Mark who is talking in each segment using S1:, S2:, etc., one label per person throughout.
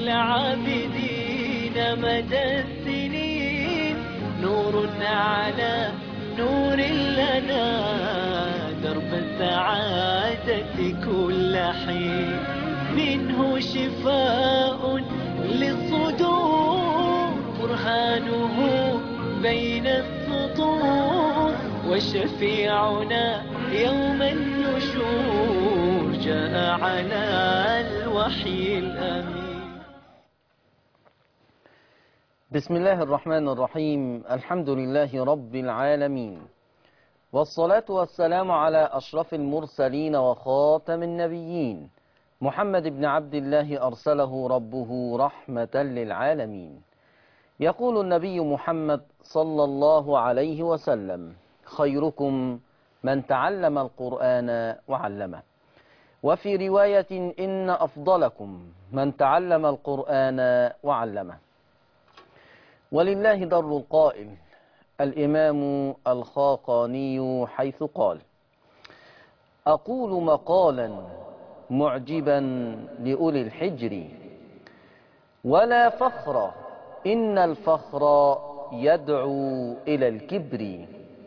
S1: العابدين مدى السنين نور على نور لنا درب السعادة كل حين منه شفاء للصدور برهانه بين السطور وشفيعنا يوم النشور جاء على الوحي الأمين
S2: بسم الله الرحمن الرحيم الحمد لله رب العالمين والصلاة والسلام على أشرف المرسلين وخاتم النبيين محمد بن عبد الله أرسله ربه رحمة للعالمين يقول النبي محمد صلى الله عليه وسلم خيركم من تعلم القرآن وعلمه وفي رواية إن أفضلكم من تعلم القرآن وعلمه ولله در القائل الإمام الخاقاني حيث قال أقول مقالا معجبا لأولي الحجر ولا فخر إن الفخر يدعو إلى الكبر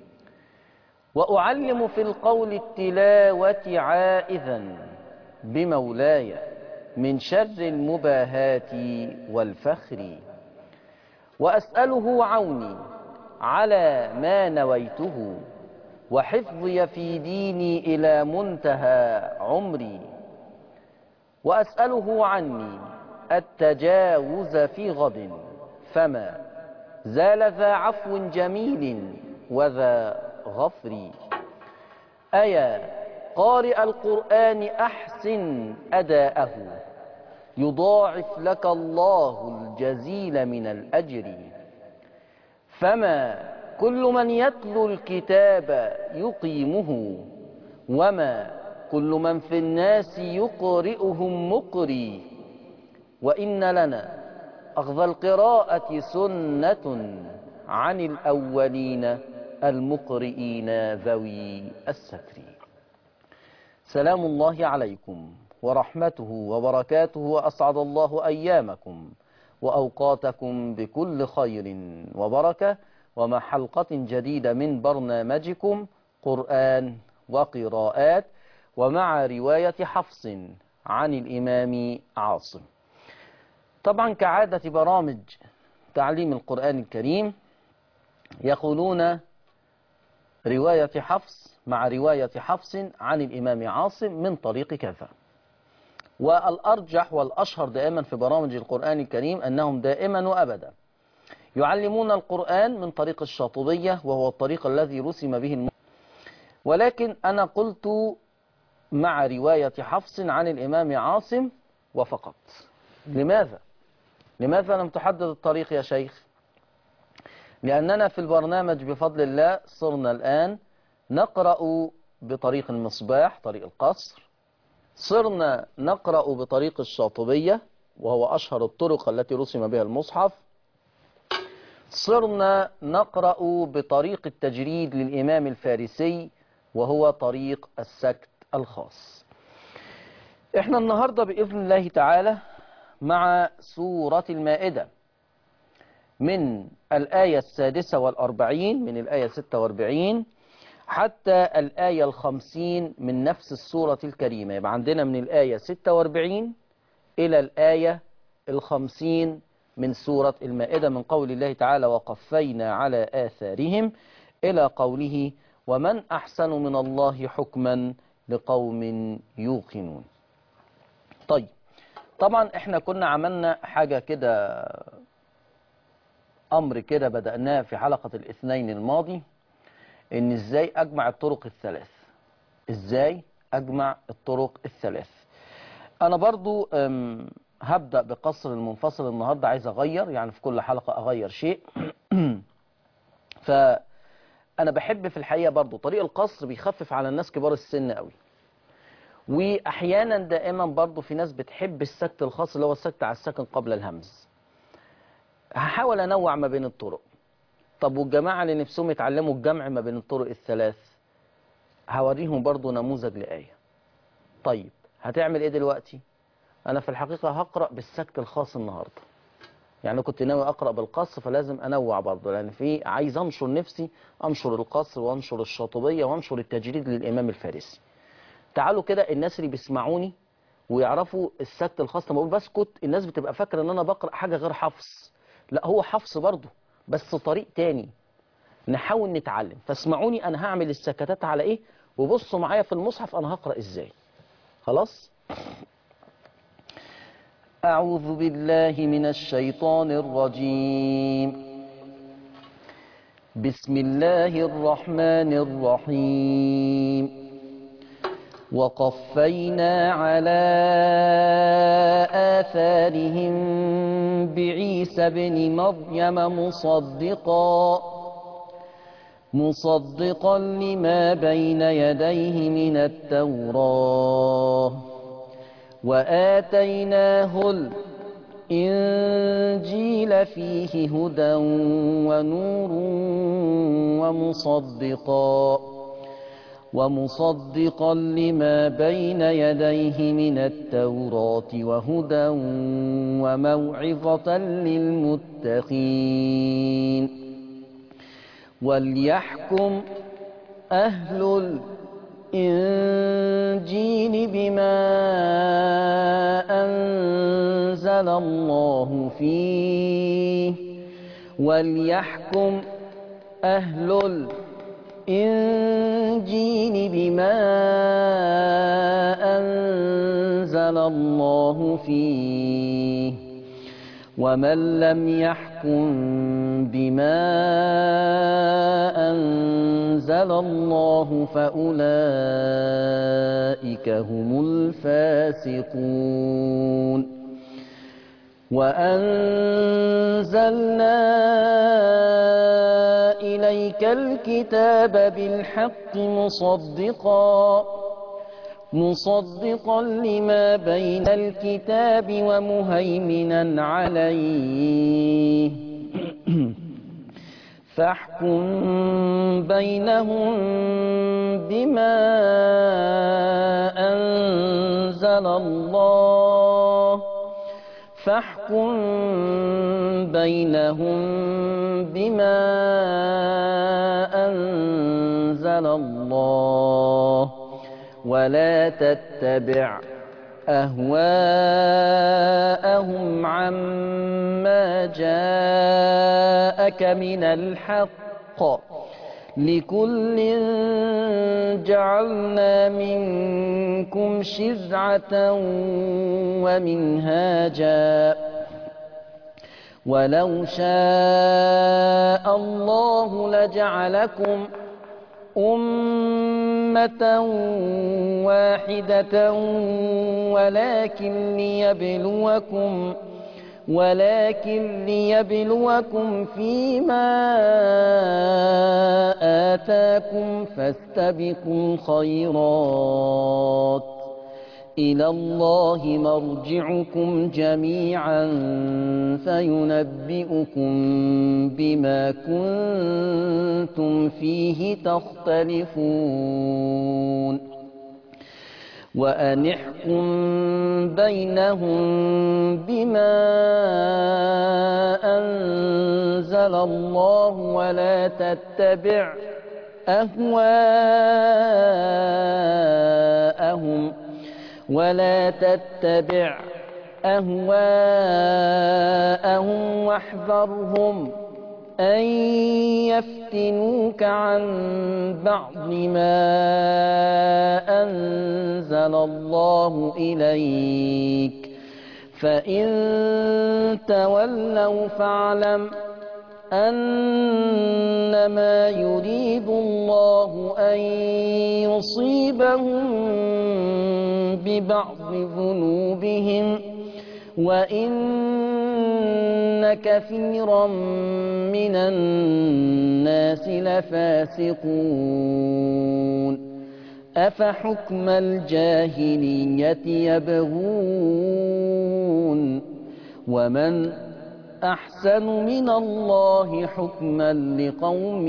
S2: وأعلم في القول التلاوة عائذا بمولاي من شر المباهات والفخر وأسأله عوني على ما نويته وحفظي في ديني إلى منتهى عمري وأسأله عني التجاوز في غد فما زال ذا عفو جميل وذا غفر أيا قارئ القرآن أحسن أداءه يضاعف لك الله الجزيل من الأجر فما كل من يتلو الكتاب يقيمه وما كل من في الناس يقرئهم مقري وإن لنا أخذ القراءة سنة عن الأولين المقرئين ذوي الستر سلام الله عليكم ورحمته وبركاته وأسعد الله أيامكم وأوقاتكم بكل خير وبركة ومع حلقة جديدة من برنامجكم قرآن وقراءات ومع رواية حفص عن الإمام عاصم طبعا كعادة برامج تعليم القرآن الكريم يقولون رواية حفص مع رواية حفص عن الإمام عاصم من طريق كذا والأرجح والأشهر دائما في برامج القرآن الكريم أنهم دائما وأبدا يعلمون القرآن من طريق الشاطبية وهو الطريق الذي رسم به الم... ولكن أنا قلت مع رواية حفص عن الإمام عاصم وفقط لماذا؟ لماذا لم تحدد الطريق يا شيخ؟ لأننا في البرنامج بفضل الله صرنا الآن نقرأ بطريق المصباح طريق القصر صرنا نقرأ بطريق الشاطبية وهو أشهر الطرق التي رسم بها المصحف صرنا نقرأ بطريق التجريد للإمام الفارسي وهو طريق السكت الخاص احنا النهاردة بإذن الله تعالى مع سورة المائدة من الآية السادسة والأربعين من الآية ستة واربعين حتى الآية الخمسين من نفس السورة الكريمة يبقى عندنا من الآية ستة واربعين إلى الآية الخمسين من سورة المائدة من قول الله تعالى وقفينا على آثارهم إلى قوله ومن أحسن من الله حكما لقوم يوقنون طيب طبعا احنا كنا عملنا حاجة كده أمر كده بدأناه في حلقة الاثنين الماضي ان ازاي اجمع الطرق الثلاث ازاي اجمع الطرق الثلاث انا برضو هبدأ بقصر المنفصل النهاردة عايز اغير يعني في كل حلقة اغير شيء فانا بحب في الحقيقة برضو طريق القصر بيخفف على الناس كبار السن قوي واحيانا دائما برضو في ناس بتحب السكت الخاص اللي هو السكت على السكن قبل الهمز هحاول انوع ما بين الطرق طب والجماعة اللي نفسهم يتعلموا الجمع ما بين الطرق الثلاث هوريهم برضو نموذج لآية طيب هتعمل ايه دلوقتي أنا في الحقيقة هقرأ بالسكت الخاص النهاردة يعني كنت ناوي أقرأ بالقص فلازم أنوع برضه لأن في عايز أنشر نفسي أنشر القصر وأنشر الشاطبية وأنشر التجريد للإمام الفارسي تعالوا كده الناس اللي بيسمعوني ويعرفوا السكت الخاص لما بقول بسكت الناس بتبقى فاكرة إن أنا بقرأ حاجة غير حفص لا هو حفص برضه بس طريق تاني نحاول نتعلم فاسمعوني أنا هعمل السكتات على إيه وبصوا معايا في المصحف أنا هقرأ إزاي خلاص أعوذ بالله من الشيطان الرجيم بسم الله الرحمن الرحيم وقفينا على آثارهم بعيسى بن مريم مصدقا مصدقا لما بين يديه من التوراه وآتيناه الإنجيل فيه هدى ونور ومصدقا ومصدقا لما بين يديه من التوراة وهدى وموعظة للمتقين وليحكم أهل الإنجيل بما أنزل الله فيه وليحكم أهل الإنجيل بما أنزل الله فيه ومن لم يحكم بما أنزل الله فأولئك هم الفاسقون وأنزلنا إليك الكتاب بالحق مصدقا مصدقا لما بين الكتاب ومهيمنا عليه فاحكم بينهم بما أنزل الله فاحكم بينهم بما أنزل الله ولا تتبع أهواءهم عما جاءك من الحق لكل جعلنا منكم شرعة ومنهاجا ولو شاء الله لجعلكم أمة واحدة ولكن ليبلوكم ولكن ليبلوكم فيما آتاكم فاستبقوا الخيرات إلى الله مرجعكم جميعا فينبئكم بما كنتم فيه تختلفون وأن احكم بينهم بما أنزل الله ولا تتبع أهواءهم ولا تتبع أهواءهم واحذرهم أن يفتنوك عن بعض ما أنزل الله إليك فإن تولوا فاعلم أنما يريد الله أن يصيبهم ببعض ذنوبهم وإن كثيرا من الناس لفاسقون أفحكم الجاهلية يبغون ومن أحسن من الله حكما لقوم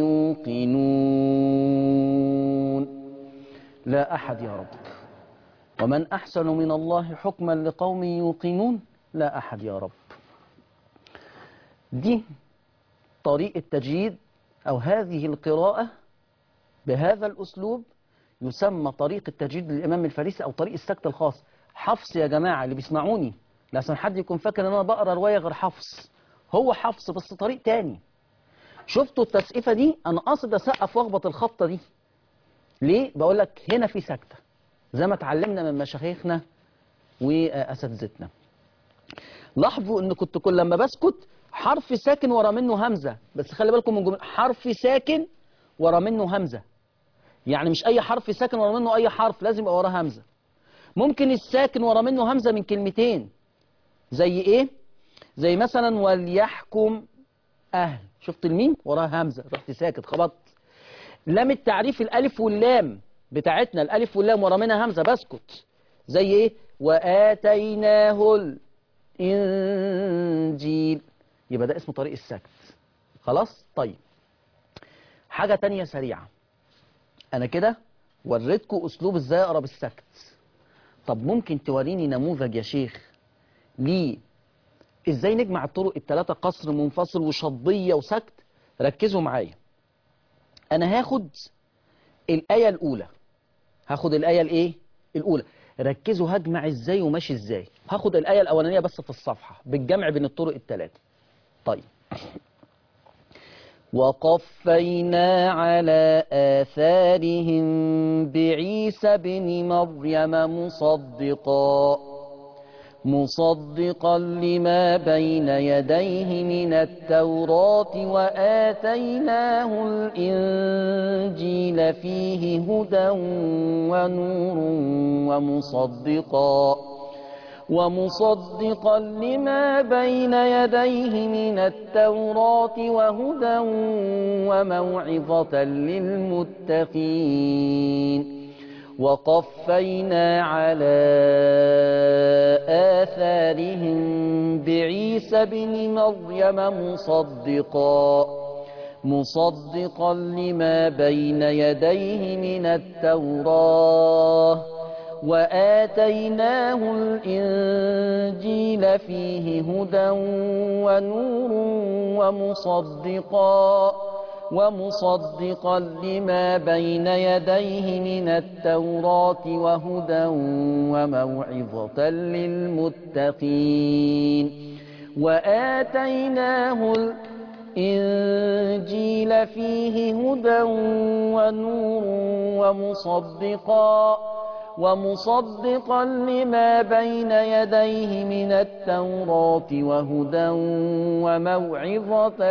S2: يوقنون لا أحد يا رب ومن أحسن من الله حكما لقوم يوقنون لا أحد يا رب دي طريقة تجريد أو هذه القراءة بهذا الأسلوب يسمى طريق التجريد للإمام الفارسي أو طريق السكت الخاص حفص يا جماعة اللي بيسمعوني لأسن حد يكون فاكر ان انا بقرا رواية غير حفص هو حفص بس طريق تاني شفتوا التسقيفة دي انا قاصد اسقف واخبط الخبطة دي ليه بقول لك هنا في سكتة زي ما اتعلمنا من مشايخنا واساتذتنا لاحظوا ان كنت كل لما بسكت حرف ساكن ورا منه همزة بس خلي بالكم من جمله حرف ساكن ورا منه همزة يعني مش اي حرف ساكن ورا منه اي حرف لازم يبقى وراه همزة ممكن الساكن ورا منه همزة من كلمتين زي ايه زي مثلا وليحكم اهل شفت الميم وراها همزة رحت ساكت خبطت لام التعريف الالف واللام بتاعتنا الالف واللام ورا منها همزة بسكت زي ايه واتيناه الانجيل يبقى ده اسمه طريق السكت خلاص طيب حاجة تانية سريعة انا كده وريتكم اسلوب ازاي اقرا بالسكت طب ممكن توريني نموذج يا شيخ ليه ازاي نجمع الطرق الثلاثة قصر منفصل وشضية وسكت ركزوا معايا انا هاخد الآية الاولى هاخد الآية الايه الاولى ركزوا هجمع ازاي وماشي ازاي هاخد الآية الاولانية بس في الصفحة بالجمع بين الطرق الثلاثة طيب وقفينا على آثارهم بعيسى بن مريم مصدقا مصدقا لما بين يديه من التوراة وآتيناه الإنجيل فيه هدى ونور ومصدقا ومصدقا لما بين يديه من التوراة وهدى وموعظة للمتقين وقفينا على آثارهم بعيسى بن مريم مصدقا مصدقا لما بين يديه من التوراة وآتيناه الإنجيل فيه هدى ونور ومصدقا ومصدقا لما بين يديه من التوراة وهدى وموعظة للمتقين وآتيناه الإنجيل فيه هدى ونور ومصدقا ومصدقا لما بين يديه من التوراة وهدى وموعظة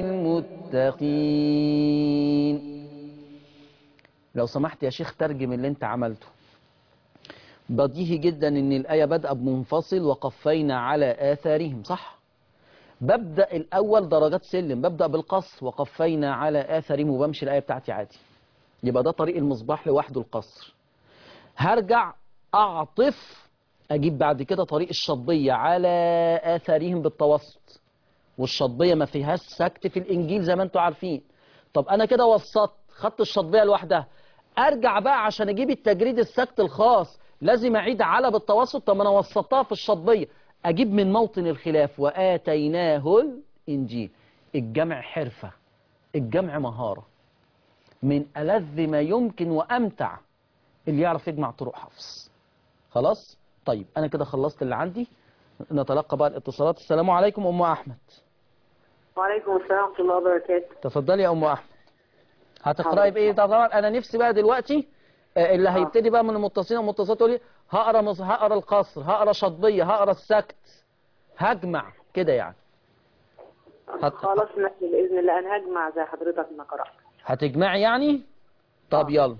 S2: للمتقين لو سمحت يا شيخ ترجم اللي انت عملته بديهي جدا ان الآية بدأ بمنفصل وقفينا على آثارهم صح ببدأ الأول درجات سلم ببدأ بالقصر وقفينا على آثارهم وبمشي الآية بتاعتي عادي يبقى ده طريق المصباح لوحده القصر هرجع أعطف أجيب بعد كده طريق الشطبية على آثارهم بالتوسط والشطبية ما فيهاش سكت في الإنجيل زي ما انتوا عارفين طب أنا كده وسطت خدت الشطبية لوحدها أرجع بقى عشان أجيب التجريد السكت الخاص لازم أعيد على بالتوسط طب أنا وسطتها في الشطبية أجيب من موطن الخلاف وآتيناه الإنجيل الجمع حرفة الجمع مهارة من ألذ ما يمكن وأمتع اللي يعرف يجمع طرق حفص خلاص طيب أنا كده خلصت اللي عندي نتلقى بقى الاتصالات السلام عليكم أم أحمد
S3: وعليكم السلام ورحمة الله وبركاته
S2: تفضلي يا أم أحمد هتقرأي بإيه طبعا أنا نفسي بقى دلوقتي آه، اللي هيبتدي بقى من المتصلين والمتصلات تقول لي هقرا مص... هقرا القصر هقرا شطبيه هقرا السكت هجمع كده يعني هت...
S3: خلاص ماشي بإذن الله أنا هجمع زي حضرتك ما قرأت
S2: هتجمعي يعني طب يلا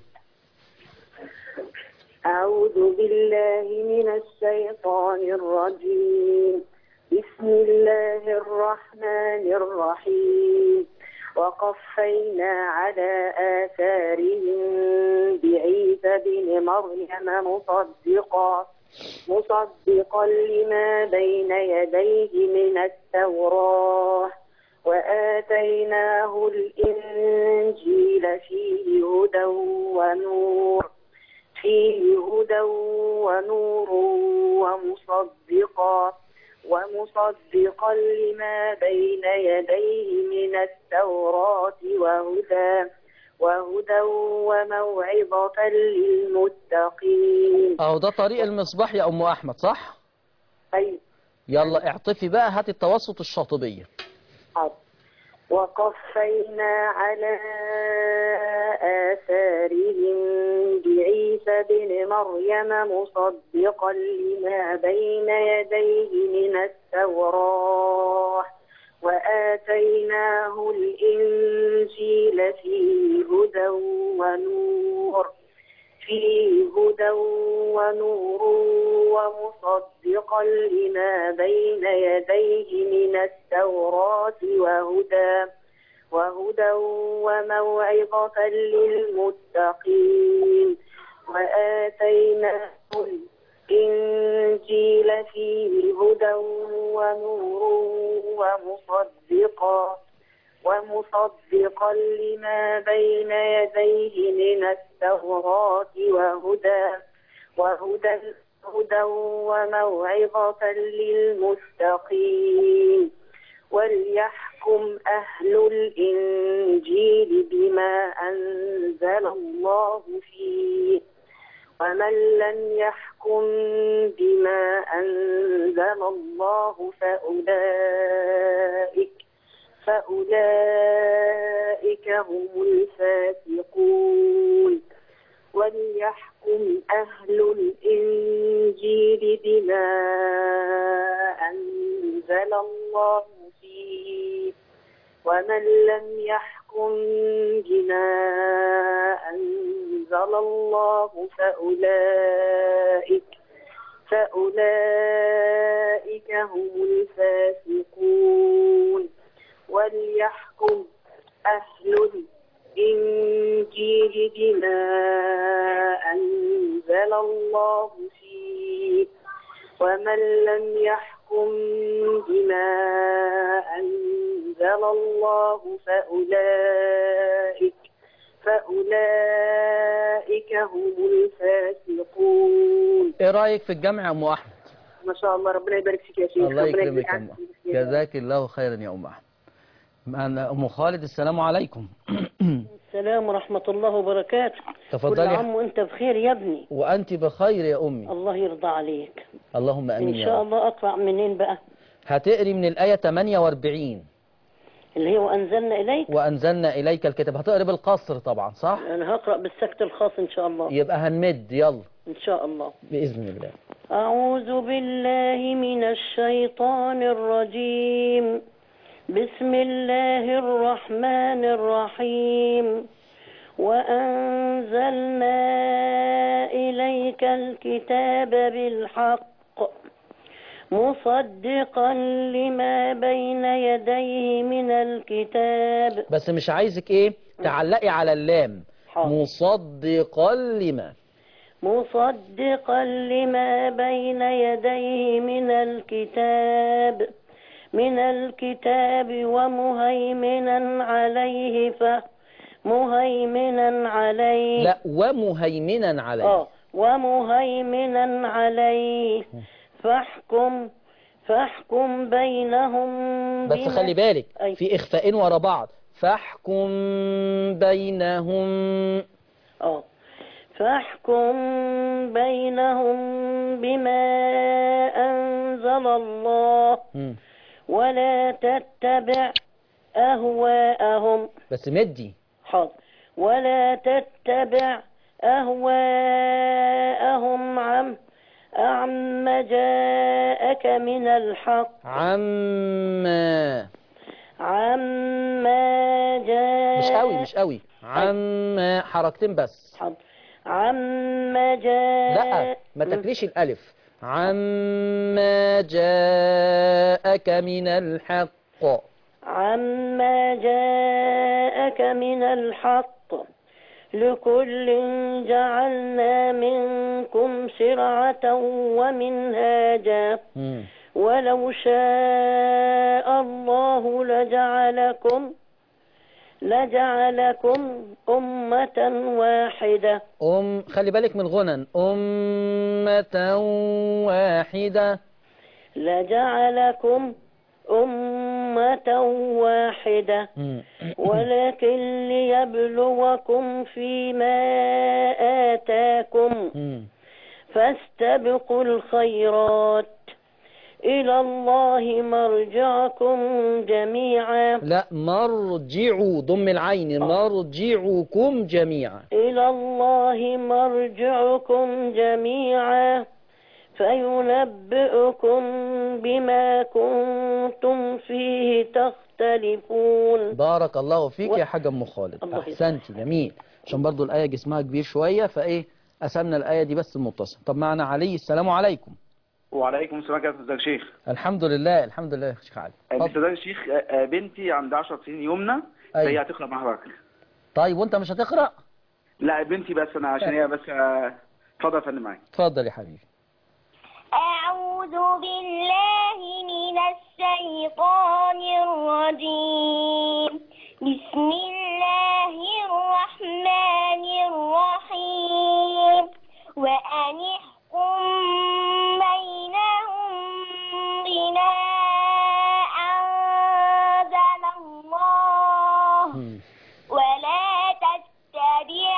S3: أعوذ بالله من الشيطان الرجيم بسم الله الرحمن الرحيم وقفينا على آثارهم بعيسى بن مريم مصدقا مصدقا لما بين يديه من التوراة وآتيناه الإنجيل فيه هدى ونور فيه هدى ونور ومصدقا ومصدقا لما بين يديه من التوراة وهدى وهدى وموعظة للمتقين
S2: اهو ده طريق المصباح يا ام احمد صح
S3: أي
S2: يلا اعطفي بقى هات التوسط الشاطبية
S3: حاضر. وقفينا على آثارهم بعيسى بن مريم مصدقا لما بين يديه من التوراة وآتيناه الإنجيل فيه هدى ونور فيه هدى ونور ومصدقا لما بين يديه من التوراة وهدى وهدى وموعظة للمتقين وآتيناه الإنجيل فيه هدى ونور ومصدقا ومصدقا لما بين يديه من التوراة وهدى وهدى هدى وموعظة للمتقين وليحكم أهل الإنجيل بما أنزل الله فيه ومن لم يحكم بما أنزل الله فأولئك فأولئك هم الفاسقون وليحكم أهل الإنجيل بما أنزل الله فيه ومن لم يحكم بما أنزل الله فأولئك فأولئك هم الفاسقون وليحكم أهل الإنجيل بما أنزل الله فيه ومن لم يحكم بما أنزل الله فأولئك فأولئك هم الفاسقون
S2: ايه رايك في الجمع يا ام احمد
S3: ما شاء الله ربنا يبارك فيك يا شيخ
S2: الله
S3: ربنا
S2: يكرمك
S3: يجزيك
S2: يا
S3: عنك
S2: ام
S3: خير.
S2: جزاك الله خيرا يا ام احمد معنا ام خالد السلام عليكم
S4: السلام ورحمة الله وبركاته
S2: تفضلي.
S4: كل عام وانت بخير يا ابني
S2: وانت بخير يا امي
S4: الله يرضى عليك
S2: اللهم امين
S4: ان
S2: يا
S4: شاء
S2: رب
S4: الله اقرأ منين بقى
S2: هتقري من الايه 48
S4: اللي هي وانزلنا اليك
S2: وانزلنا اليك الكتاب هتقري بالقصر طبعا صح
S4: انا هقرأ بالسكت الخاص ان شاء الله
S2: يبقى هنمد يلا
S4: ان شاء الله
S2: باذن الله
S4: أعوذ بالله من الشيطان الرجيم بسم الله الرحمن الرحيم وأنزلنا إليك الكتاب بالحق مصدقا لما بين يديه من الكتاب
S2: بس مش عايزك ايه تعلقي على اللام
S4: حاضر.
S2: مصدقا لما
S4: مصدقا لما بين يديه من الكتاب من الكتاب ومهيمنا عليه ف مهيمنا عليه
S2: لا ومهيمنا عليه
S4: اه ومهيمنا عليه فاحكم فاحكم بينهم
S2: بس
S4: بما-
S2: خلي بالك
S4: أي.
S2: في اخفاءين ورا بعض فاحكم بينهم
S4: اه فاحكم بينهم بما أنزل الله
S2: مم.
S4: ولا تتبع أهواءهم
S2: بس مدي
S4: حاضر ولا تتبع أهواءهم عم عم جاءك من الحق
S2: عما
S4: عما جاء
S2: مش قوي مش قوي عما حركتين بس
S4: حاضر عما جاء
S2: لا ما تاكليش الالف عما جاءك من الحق
S4: عما جاءك من الحق لكل جعلنا منكم شرعة ومنهاجا
S2: مم.
S4: ولو شاء الله لجعلكم لجعلكم أمة واحدة
S2: أم خلي بالك من غنن أمة واحدة
S4: لجعلكم أمة واحدة
S2: مم.
S4: ولكن ليبلوكم فيما آتاكم
S2: مم.
S4: فاستبقوا الخيرات إلى الله مرجعكم جميعا
S2: لا مرجعوا ضم العين مرجعكم جميعا
S4: إلى الله مرجعكم جميعا فينبئكم بما كنتم فيه تختلفون
S2: بارك الله فيك
S4: و-
S2: يا حاج ام خالد
S4: الله
S2: احسنتي جميل عشان برضو الايه جسمها كبير شويه فايه قسمنا الايه دي بس المتصل طب معنا علي السلام عليكم
S5: وعليكم السلام يا استاذ شيخ
S2: الحمد لله الحمد لله يا شيخ علي اتفضل.
S5: استاذ شيخ آه، آه، بنتي عندها 10 سنين يمنى
S2: أيوة.
S5: هي هتقرا مع حضرتك
S2: طيب وانت مش هتقرا
S5: لا بنتي بس انا عشان هي بس آه، اتفضل يا فندم معاك
S2: اتفضل يا حبيبي
S6: أعوذ بالله من الشيطان الرجيم بسم الله الرحمن الرحيم وأن احكم بينهم بما أنزل الله
S2: مم.
S6: ولا تتبع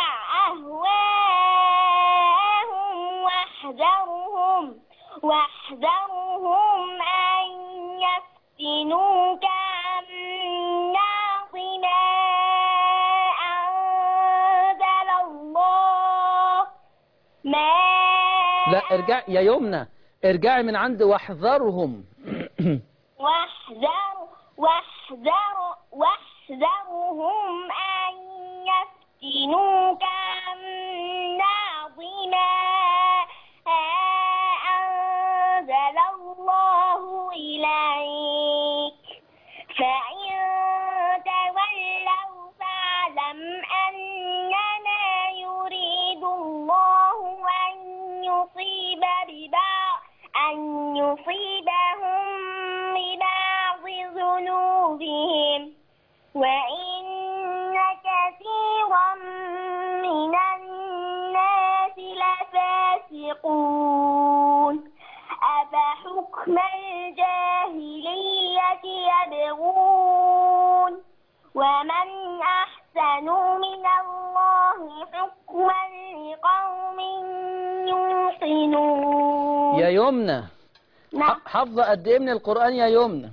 S6: أهواءهم واحذرهم واحذرهم أن يفتنوك عن بعض ما أنزل الله ما
S2: لا ارجع يا يمنى ارجعي من عند واحذرهم
S6: واحذر واحذر واحذرهم أن يفتنوك عن بعض ما أنزل الله إليك فإن تولوا فاعلم أنما يريد الله أن يصيب ببعض أن يصيبهم ببعض ذنوبهم وإن كثيرا من الناس لفاسقون أفحكم الجاهلية يبغون ومن أحسن من الله حكما لقوم يوقنون
S2: يا يمنى
S6: نعم
S2: ح- حافظه قد ايه من القران يا يمنى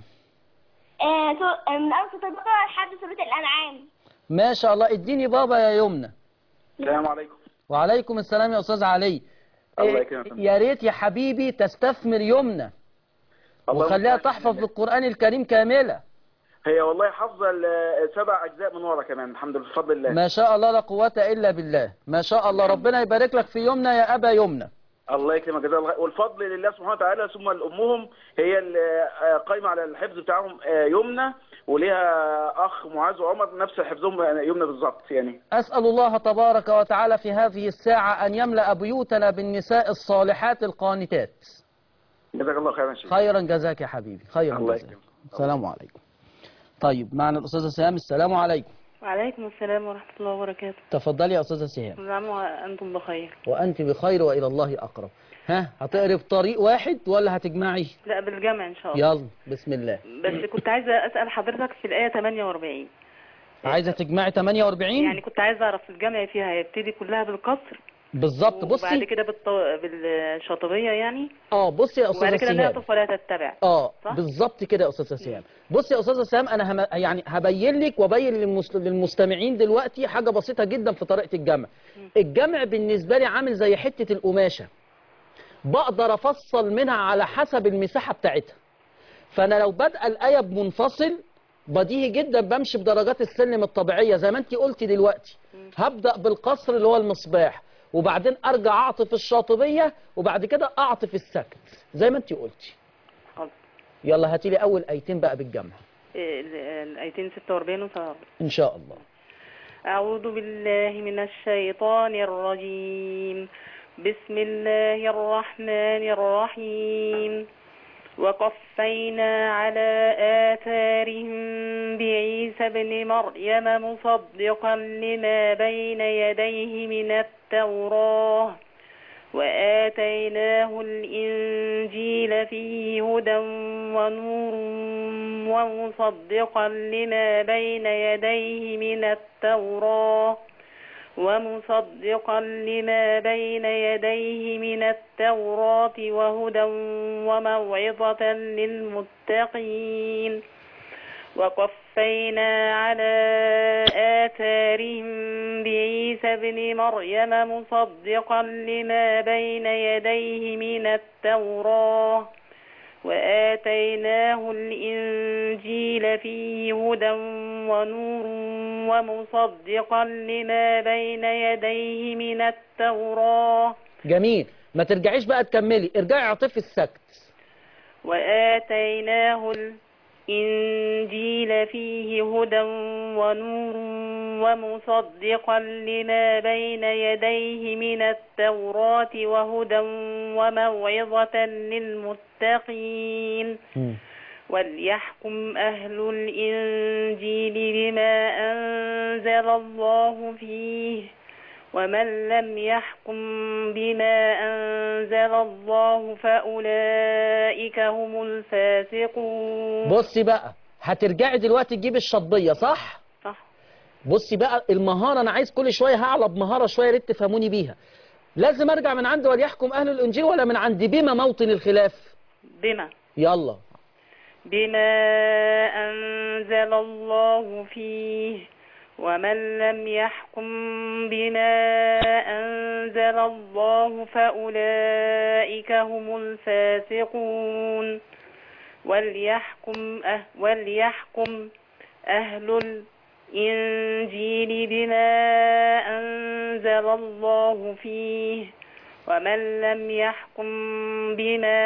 S6: آه، سو- من أول سورة البقرة لحد سورة الأنعام
S2: ما شاء الله اديني بابا يا يمنى
S5: السلام عليكم
S2: وعليكم السلام يا استاذ علي
S5: الله
S2: إيه،
S5: يكرمك.
S2: يا ريت يا حبيبي تستثمر يمنى
S5: الله
S2: وخليها
S5: يبارك
S2: تحفظ
S5: فيك.
S2: القرآن الكريم كاملة
S5: هي والله حافظه ال- سبع اجزاء من ورا كمان الحمد لله بفضل الله
S2: ما شاء الله لا قوة إلا بالله ما شاء الله ربنا يبارك لك في يمنى يا أبا يمنى
S5: الله يكرمك جزاه الله خير. والفضل لله سبحانه وتعالى ثم لامهم هي اللي آه، قايمه على الحفظ بتاعهم آه، يمنى وليها اخ معاذ وعمر نفس حفظهم آه، يمنى بالظبط يعني
S2: أسأل الله تبارك وتعالى في هذه الساعة أن يملأ بيوتنا بالنساء الصالحات القانتات
S5: جزاك الله خيرا يا شيخ
S2: خيرا جزاك يا حبيبي خيرا
S5: الله
S2: جزاك
S5: يكرمك.
S2: السلام عليكم طيب معنا الأستاذة سهام السلام عليكم
S7: وعليكم السلام ورحمة الله وبركاته
S2: تفضلي يا أستاذة سهام
S7: نعم وأنتم بخير
S2: وأنت بخير وإلى الله أقرب ها هتقري في طريق واحد ولا هتجمعي
S7: لا بالجمع إن شاء الله
S2: يلا بسم الله
S7: بس كنت عايزة أسأل حضرتك في الآية 48
S2: عايزة تجمعي 48
S7: يعني كنت عايزة أعرف الجمع فيها هيبتدي كلها بالقصر
S2: بالظبط
S7: وبعد
S2: بصي
S7: كده بالط... بالشاطبية يعني
S2: اه بصي يا
S7: وبعد
S2: استاذه
S7: كده
S2: سهام
S7: نعطف ولا تتبع
S2: اه
S7: صح؟
S2: بالظبط كده يا استاذه سهام بصي يا استاذه سهام انا هم... يعني هبين لك وابين للمس... للمستمعين دلوقتي حاجه بسيطه جدا في طريقه الجمع الجمع بالنسبه لي عامل زي حته القماشه بقدر افصل منها على حسب المساحه بتاعتها فانا لو بدأ الايه بمنفصل بديهي جدا بمشي بدرجات السلم الطبيعيه زي ما انت قلتي دلوقتي هبدأ بالقصر اللي هو المصباح وبعدين ارجع اعطف الشاطبيه وبعد كده اعطف السكت زي ما انت قلتي
S7: حاضر.
S2: يلا هاتي لي اول ايتين بقى بالجمع
S7: إيه، ال- الآيتين 46 و 47
S2: ان شاء الله
S7: أعوذ بالله من الشيطان الرجيم بسم الله الرحمن الرحيم وقفينا على آثارهم بعيسى ابن مريم مصدقا لما بين يديه من التوراة وآتيناه الإنجيل فيه هدى ونور ومصدقا لما بين يديه من التوراة ومصدقا لما بين يديه من التوراة وهدى وموعظة للمتقين وقفينا على آثارهم بعيسى ابن مريم مصدقا لما بين يديه من التوراة وآتيناه الإنجيل فيه هدى ونور ومصدقا لما بين يديه من التوراة
S2: جميل ما ترجعيش بقى تكملي ارجعي عاطفي السكت
S7: وآتيناه الإنجيل فيه هدى ونور ومصدقا لما بين يديه من التوراة وهدى وموعظة للمتقين وليحكم أهل الإنجيل بما أنزل الله فيه ومن لم يحكم بما أنزل الله فأولئك هم الفاسقون
S2: بصي بقى هترجعي دلوقتي تجيبي الشطبية صح
S7: صح
S2: بصي بقى المهارة أنا عايز كل شوية هعلى بمهارة شوية يا ريت تفهموني بيها لازم أرجع من عند وليحكم أهل الإنجيل ولا من عند بما موطن الخلاف
S7: بما
S2: يلا
S7: بما أنزل الله فيه ومن لم يحكم بما أنزل الله فأولئك هم الفاسقون وليحكم أه وليحكم أهل الإنجيل بما أنزل الله فيه ومن لم يحكم بما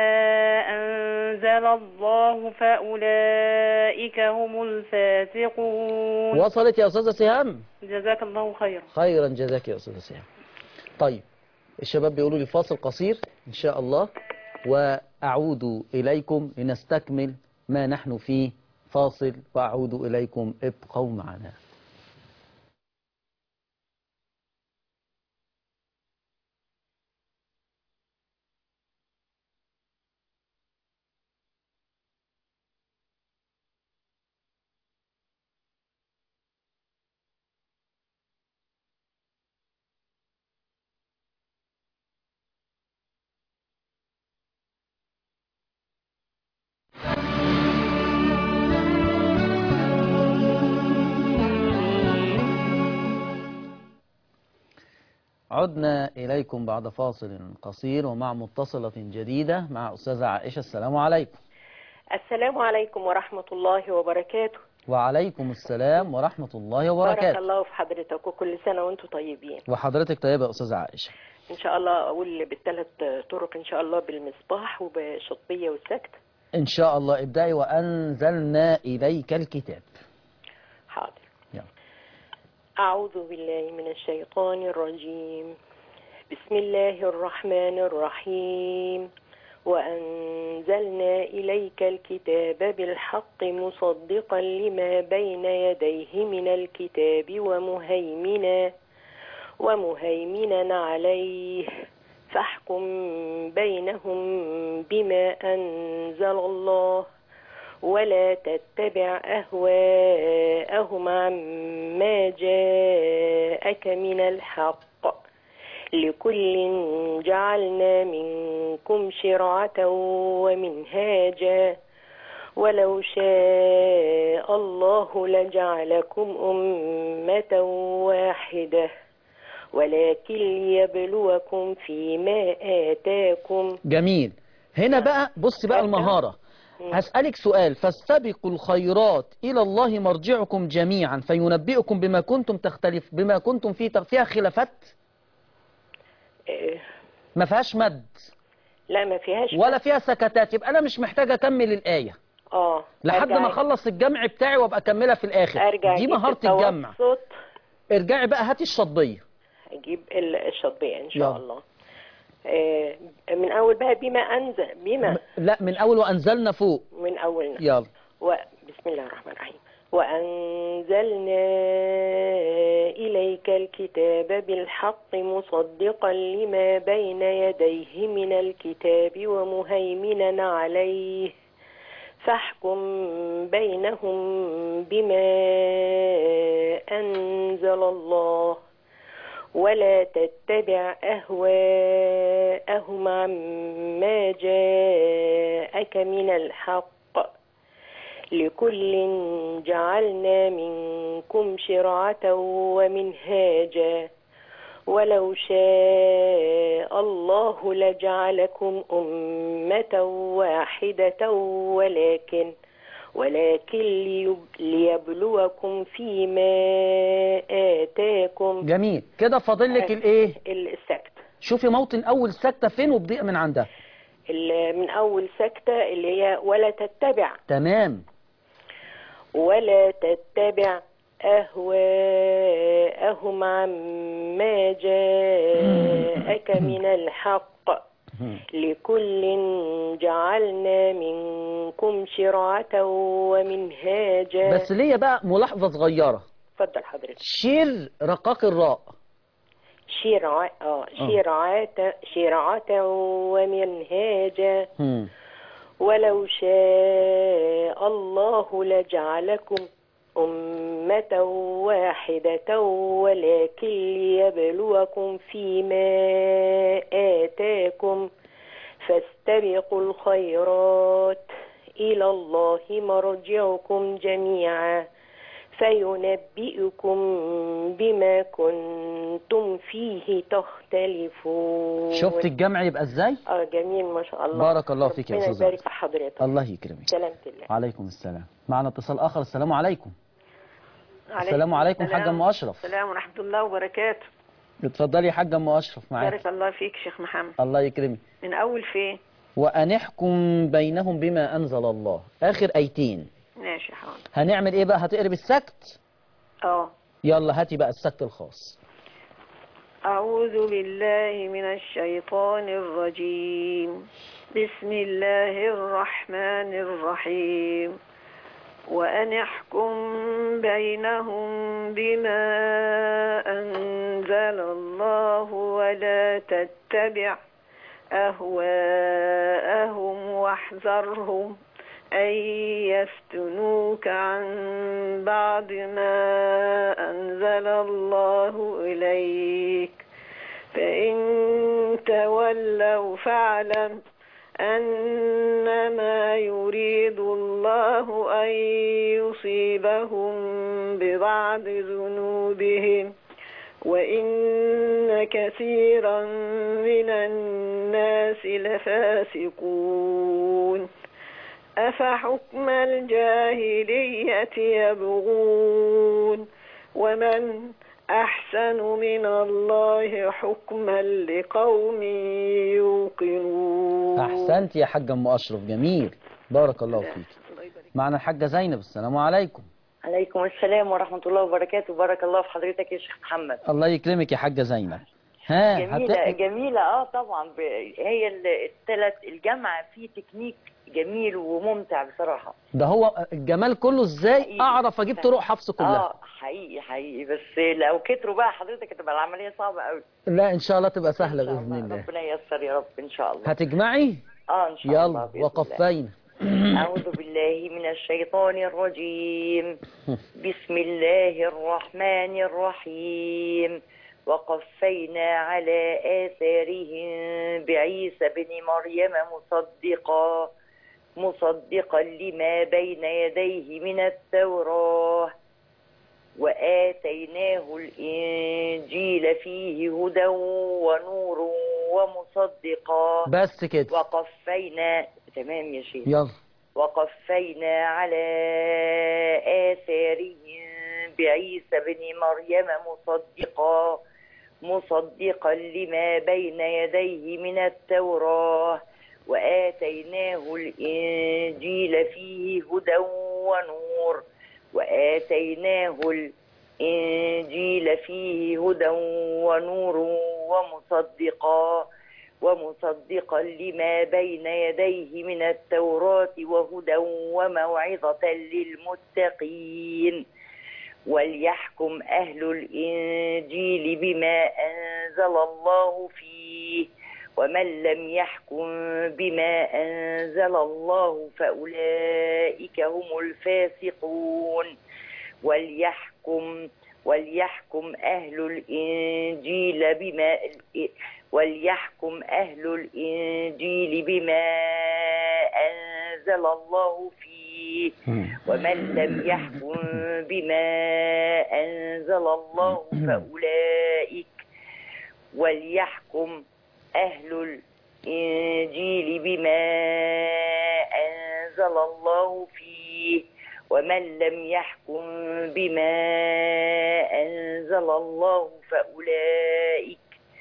S7: أنزل الله فأولئك هم الفاسقون
S2: وصلت يا أستاذة سهام
S7: جزاك الله خيرا
S2: خيرا جزاك يا أستاذة سهام طيب الشباب بيقولوا لي فاصل قصير إن شاء الله وأعود إليكم لنستكمل ما نحن فيه فاصل وأعود إليكم ابقوا معنا عدنا إليكم بعد فاصل قصير ومع متصلة جديدة مع أستاذة عائشة السلام عليكم
S8: السلام عليكم ورحمة الله وبركاته
S2: وعليكم السلام ورحمة الله
S8: بارك
S2: وبركاته
S8: الله في حضرتك وكل سنة وانتم طيبين
S2: وحضرتك طيبة يا أستاذة عائشة
S8: ان شاء الله اقول بالثلاث طرق ان شاء الله بالمصباح وبالشطبية والسكت
S2: إن شاء الله ابدأي وأنزلنا إليك الكتاب
S8: حاضر
S2: يلا.
S8: أعوذ بالله من الشيطان الرجيم بسم الله الرحمن الرحيم وأنزلنا إليك الكتاب بالحق مصدقا لما بين يديه من الكتاب ومهيمنا ومهيمنا عليه فاحكم بينهم بما أنزل الله ولا تتبع أهواءهم عما جاءك من الحق لكل جعلنا منكم شرعة ومنهاجا ولو شاء الله لجعلكم أمة واحدة ولكن ليبلوكم فيما آتاكم
S2: جميل هنا بقى بص بقى المهارة هسألك سؤال فاستبقوا الخيرات إلى الله مرجعكم جميعا فينبئكم بما كنتم تختلف بما كنتم فيه فيها خلافات
S8: آه،
S2: ما فيهاش مد
S8: لا ما فيهاش
S2: ولا فيها سكتات يبقى أنا مش محتاج أكمل الآية
S8: اه
S2: لحد
S8: أرجع-
S2: ما أخلص الجمع بتاعي وأبقى أكملها في الآخر
S8: ارجع
S2: دي
S8: أجيب
S2: مهارة الجمع
S8: التوسط
S2: ارجعي بقى هاتي الشطبية
S8: اجيب ال- الشطبية ان شاء
S2: يلا.
S8: الله آه، من أول بقى بما أنزل بما
S2: لا من أول وأنزلنا فوق
S8: من أولنا
S2: يلا
S8: و... بسم الله الرحمن الرحيم وأنزلنا إليك الكتاب بالحق مصدقا لما بين يديه من الكتاب ومهيمنا عليه فاحكم بينهم بما أنزل الله ولا تتبع أهواءهم عما جاءك من الحق لكل جعلنا منكم شرعة ومنهاجا ولو شاء الله لجعلكم أمة واحدة ولكن ولكن ليب- ليبلوكم فيما آتاكم
S2: جميل كده فاضل لك الايه
S8: السكت
S2: شوفي موطن أول سكتة فين وابدأ من عندها
S8: ال- من أول سكتة اللي هي ولا تتبع
S2: تمام
S8: ولا تتبع أهواءهم عما جاءك من الحق لكل جعلنا منكم شرعة ومنهاجا
S2: بس ليا بقى ملاحظة صغيرة
S8: اتفضل حضرتك
S2: شير رقاق الراء
S8: شرعة اه شرعة شرعة ومنهاجا
S2: هم.
S8: ولو شاء الله لجعلكم أمة واحدة ولكن ليبلوكم فيما آتاكم فاستبقوا الخيرات إلى الله مرجعكم جميعا فينبئكم بما كنتم فيه تختلفون
S2: شفت الجمع يبقى ازاي
S8: اه جميل ما شاء الله
S2: بارك الله فيك يا
S8: ربنا
S2: أستاذ
S8: يبارك
S2: عزة.
S8: في حضرتك
S2: الله يكرمك
S8: سلامة الله
S2: عليكم السلام معنا اتصال آخر السلام عليكم
S7: عليكم
S2: السلام عليكم حاج أم أشرف
S7: السلام ورحمة الله وبركاته
S2: اتفضلي يا حاج أم أشرف معاك
S7: بارك الله فيك شيخ محمد
S2: الله يكرمك
S7: من أول فين
S2: وأن احكم بينهم بما أنزل الله آخر أيتين
S7: ماشي حاضر
S2: هنعمل إيه بقى هتقرب السكت
S7: اه
S2: يلا هاتي بقى السكت الخاص
S7: أعوذ بالله من الشيطان الرجيم بسم الله الرحمن الرحيم وأن احكم بينهم بما أنزل الله ولا تتبع أهواءهم واحذرهم أن يفتنوك عن بعض ما أنزل الله إليك فإن تولوا فاعلم أنما يريد الله أن يصيبهم ببعض ذنوبهم وإن كثيرا من الناس لفاسقون أفحكم الجاهلية يبغون ومن أحسن من الله حكما لقوم يوقنون
S2: أحسنت يا حاج أم أشرف جميل بارك الله فيك معنا الحاجة زينب السلام عليكم
S9: عليكم السلام ورحمة الله وبركاته بارك الله في حضرتك يا شيخ محمد
S2: الله يكرمك يا حاجة زينب ها
S9: جميلة
S2: هت...
S9: جميلة اه طبعا ب... هي الثلاث الجامعة فيه تكنيك جميل وممتع بصراحة
S2: ده هو الجمال كله ازاي
S9: حقيقي.
S2: اعرف اجيب طرق حفظ كلها
S9: اه حقيقي حقيقي بس لو كتروا بقى حضرتك هتبقى العملية صعبة قوي
S2: لا ان شاء الله تبقى سهلة
S9: إن شاء
S2: بإذن الله
S9: ربنا ييسر يا رب ان شاء الله
S2: هتجمعي
S9: اه ان شاء الله
S2: يلا
S9: بإذن الله.
S2: وقفين
S9: أعوذ بالله من الشيطان الرجيم بسم الله الرحمن الرحيم وقفينا على آثارهم بعيسى بن مريم مصدقا مصدقا لما بين يديه من التوراة وآتيناه الإنجيل فيه هدى ونور ومصدقا
S2: بس كده
S9: وقفينا تمام يا شيخ
S2: يلا
S9: وقفينا على آثارهم بعيسى بن مريم مصدقا مصدقا لما بين يديه من التوراة وآتيناه الإنجيل فيه هدى ونور وآتيناه الإنجيل فيه هدى ونور ومصدقا ومصدقا لما بين يديه من التوراة وهدى وموعظة للمتقين وليحكم أهل الإنجيل بما أنزل الله فيه ومن لم يحكم بما أنزل الله فأولئك هم الفاسقون وليحكم وليحكم أهل الإنجيل بما وليحكم أهل الإنجيل بما أنزل الله فيه ومن لم يحكم بما أنزل الله فأولئك وليحكم أهل الإنجيل بما أنزل الله فيه ومن لم يحكم بما أنزل الله فأولئك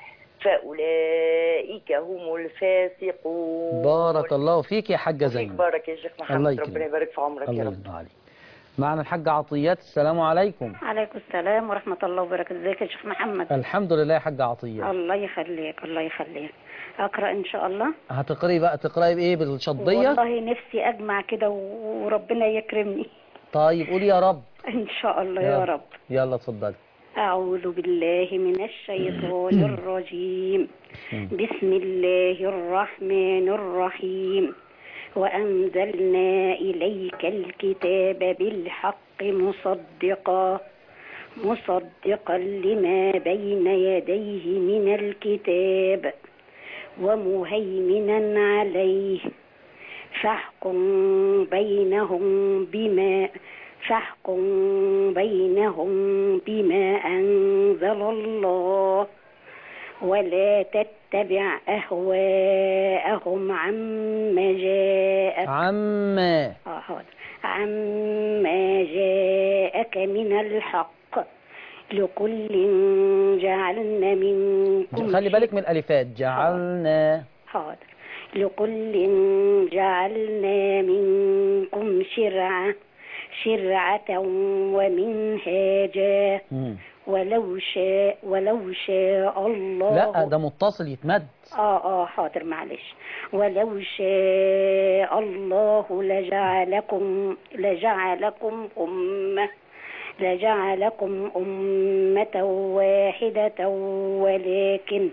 S9: فأولئك هم الفاسقون
S2: بارك الله فيك يا حاجة
S9: فيك
S2: زينب
S9: بارك يا شيخ
S2: الله
S9: محمد
S2: يكرمك.
S9: ربنا يبارك في عمرك يا
S2: الله
S9: رب
S2: يرضى عليك معنا الحاجة عطيات السلام عليكم
S10: عليكم السلام ورحمة الله وبركاته ازيك يا شيخ محمد
S2: الحمد لله يا حاجة عطيات
S10: الله يخليك الله يخليك أقرأ إن شاء الله
S2: هتقري بقى تقرأي بإيه بالشطبية
S10: والله نفسي أجمع كده و- وربنا يكرمني
S2: طيب قولي يا رب
S10: إن شاء الله يا
S2: يلا.
S10: رب
S2: يلا اتفضلي
S10: أعوذ بالله من الشيطان الرجيم بسم الله الرحمن الرحيم وأنزلنا إليك الكتاب بالحق مصدقا مصدقا لما بين يديه من الكتاب ومهيمنا عليه فاحكم بينهم بما فاحكم بينهم بما أنزل الله ولا تتبع أهواءهم عما جاءك
S2: عما
S10: آه، حاضر. عما جاءك من الحق لكل جعلنا منكم
S2: خلي بالك من الألفات جعلنا
S10: حاضر لكل جعلنا منكم شرعة شرعة ومنهاجا
S2: مم.
S10: ولو شاء ولو شاء الله
S2: لا ده متصل يتمد
S10: اه اه حاضر معلش ولو شاء الله لجعلكم لجعلكم أمة لجعلكم أمة واحدة ولكن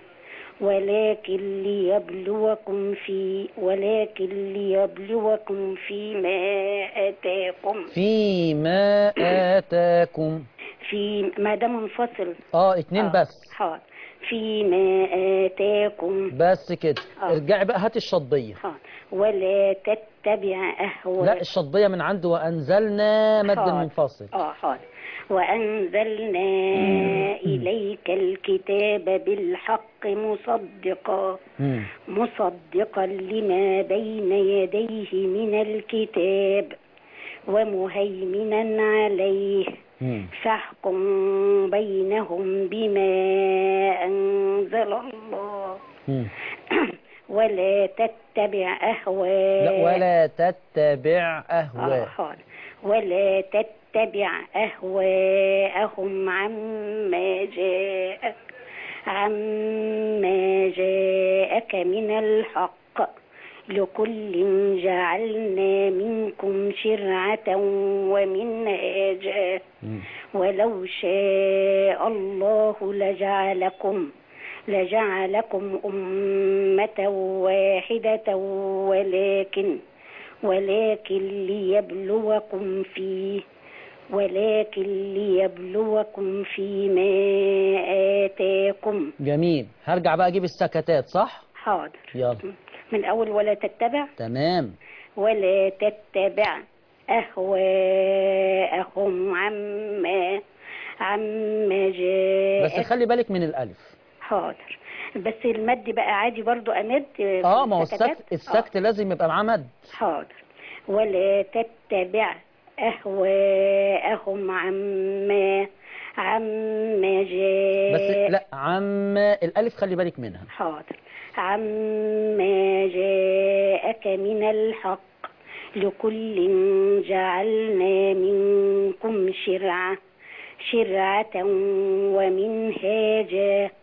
S10: ولكن ليبلوكم في ولكن ليبلوكم فيما آتاكم
S2: فيما آتاكم
S10: في ما ده منفصل
S2: اه اتنين
S10: آه،
S2: بس
S10: حاضر فيما آتاكم
S2: بس كده
S10: آه.
S2: ارجعي بقى هاتي الشطبية
S10: حاضر ولا تتبع أهواء
S2: لا الشطبية من عنده وأنزلنا مد
S10: حاضر.
S2: منفصل
S10: اه حاضر وأنزلنا إليك الكتاب بالحق مصدقا
S2: مم.
S10: مصدقا لما بين يديه من الكتاب ومهيمنا عليه
S2: مم.
S10: فاحكم بينهم بما أنزل الله
S2: مم.
S10: ولا تتبع أهواء
S2: لا ولا تتبع
S10: آه،
S2: أهواء
S10: حاضر. ولا تتبع أهواءهم عما جاءك عما جاءك من الحق لكل جعلنا منكم شرعة ومنهاجا
S2: مم.
S10: ولو شاء الله لجعلكم لجعلكم أمة واحدة ولكن ولكن ليبلوكم فيه ولكن ليبلوكم فيما آتاكم
S2: جميل هرجع بقى أجيب السكتات صح
S10: حاضر
S2: يلا
S10: من أول ولا تتبع
S2: تمام
S10: ولا تتبع أهواءهم عما عما جاء
S2: بس خلي بالك من الألف
S10: حاضر بس المد بقى عادي برضو أمد في
S2: اه ما هو
S10: السكتات؟
S2: السكت السكت لازم يبقى معاه مد
S10: آه، حاضر ولا تتبع أهواءهم عما عما جاء
S2: بس لا عم الألف خلي بالك منها
S10: حاضر عما جاءك من الحق لكل جعلنا منكم شرعة شرعة ومنهاجا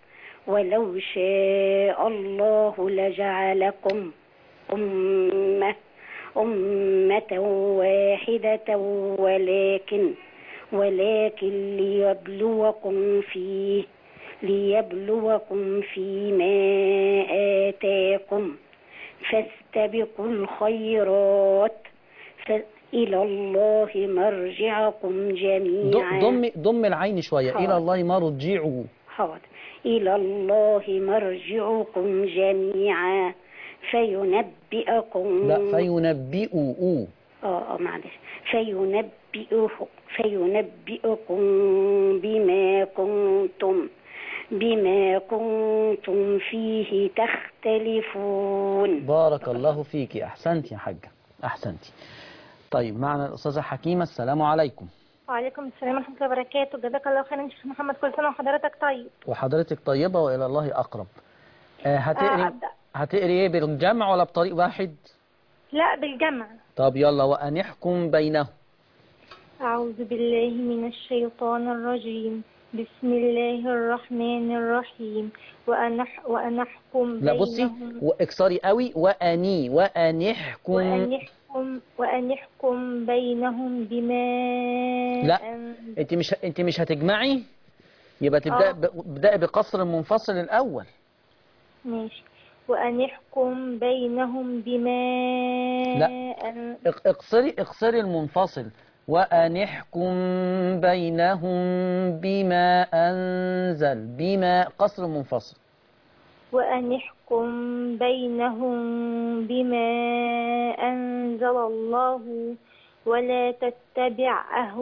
S10: ولو شاء الله لجعلكم أمة أمة واحدة ولكن ولكن ليبلوكم فيه ليبلوكم فيما آتاكم فاستبقوا الخيرات فإلى الله مرجعكم جميعا
S2: ضم ضم العين شوية
S10: حاضر.
S2: إلى الله مرجعه
S10: حاضر إلى الله مرجعكم جميعا فينبئكم
S2: لا فينبئوا
S10: اه اه معلش فينبئه فينبئكم بما كنتم بما كنتم فيه تختلفون
S2: بارك الله فيك أحسنت يا حاجة أحسنت طيب معنا الأستاذة حكيمة السلام عليكم
S11: وعليكم السلام ورحمة الله وبركاته جزاك الله خيرا يا شيخ محمد كل سنة وحضرتك طيب
S2: وحضرتك طيبة وإلى الله أقرب آه،
S11: آه
S2: هتقري
S11: أبدأ
S2: هتقري إيه بالجمع ولا بطريق واحد
S11: لا بالجمع
S2: طب يلا وأن يحكم بينهم
S11: أعوذ بالله من الشيطان الرجيم بسم الله الرحمن الرحيم وأنح وأنحكم
S2: لا بصي
S11: بينهم
S2: واكسري قوي وأني وأن يحكم
S11: وأن يحكم وأن يحكم بينهم بما
S2: لا
S11: أن-
S2: انت مش انت مش هتجمعي يبقى تبدأ
S11: آه.
S2: ب- ابدأي بقصر المنفصل الأول
S11: ماشي وأن يحكم بينهم بما
S2: لا.
S11: أن-
S2: اق- اقصري اقصري المنفصل وأن يحكم بينهم بما أنزل بما قصر منفصل
S11: وأن يحكم بينهم بما أنزل الله ولا تتبع